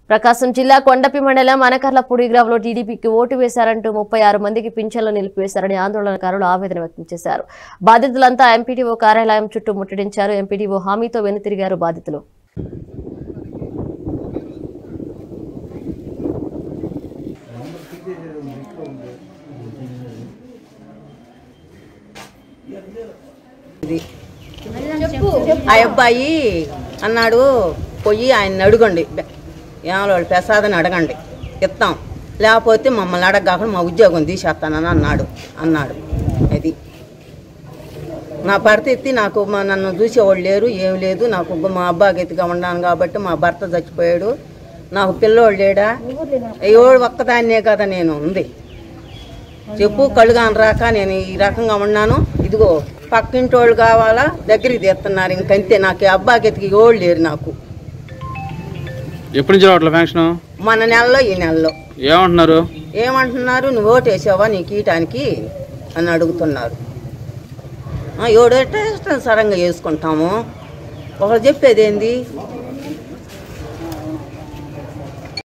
ప్రకాశం జిల్లా కొండపి మండలం అనకర్లపూడి గ్రామంలో టీడీపీకి ఓటు వేశారంటూ ముప్పై ఆరు మందికి పింఛన్లు నిలిపివేశారని ఆందోళనకారులు ఆవేదన వ్యక్తం చేశారు బాధితులంతా ఎంపీడీఓ కార్యాలయం చుట్టూ ముట్టడించారు ఎంపీడీఓ హామీతో వెనుతిరిగారు బాధితులు ఆ అబ్బాయి అన్నాడు పోయి ఆయన అడగండి ఏమో ప్రసాదని అడగండి ఇస్తాం లేకపోతే మమ్మల్ని అడగకుండా మా ఉద్యోగం తీసేస్తానని అన్నాడు అన్నాడు అది నా భర్త ఎత్తి నాకు మా నన్ను చూసేవాళ్ళు లేరు ఏం లేదు నాకు మా అబ్బాకి ఎత్తుగా ఉన్నాను కాబట్టి మా భర్త చచ్చిపోయాడు నాకు పిల్లోడు లేడా ఎవడు ఒక్కదాన్నే కదా నేను ఉంది చెప్పు కళ్ళుగాని రాక నేను ఈ రకంగా ఉన్నాను ఇదిగో పక్కింటి వాళ్ళు కావాలా దగ్గరికి తీస్తున్నారు ఇంకంతే నాకు ఈ అబ్బాకి ఎత్తికి ఎవరు లేరు నాకు ఎప్పటి నుంచి రావట్లే ఫంక్షన్ మన నెలలో ఈ నెలలో ఏమంటున్నారు ఏమంటున్నారు నువ్వు ఓటు వేసావా నీకు ఈయటానికి అని అడుగుతున్నారు ఆ, ఎవడేటే సరంగా వేసుకుంటాము ఒకరు చెప్పేది ఏంది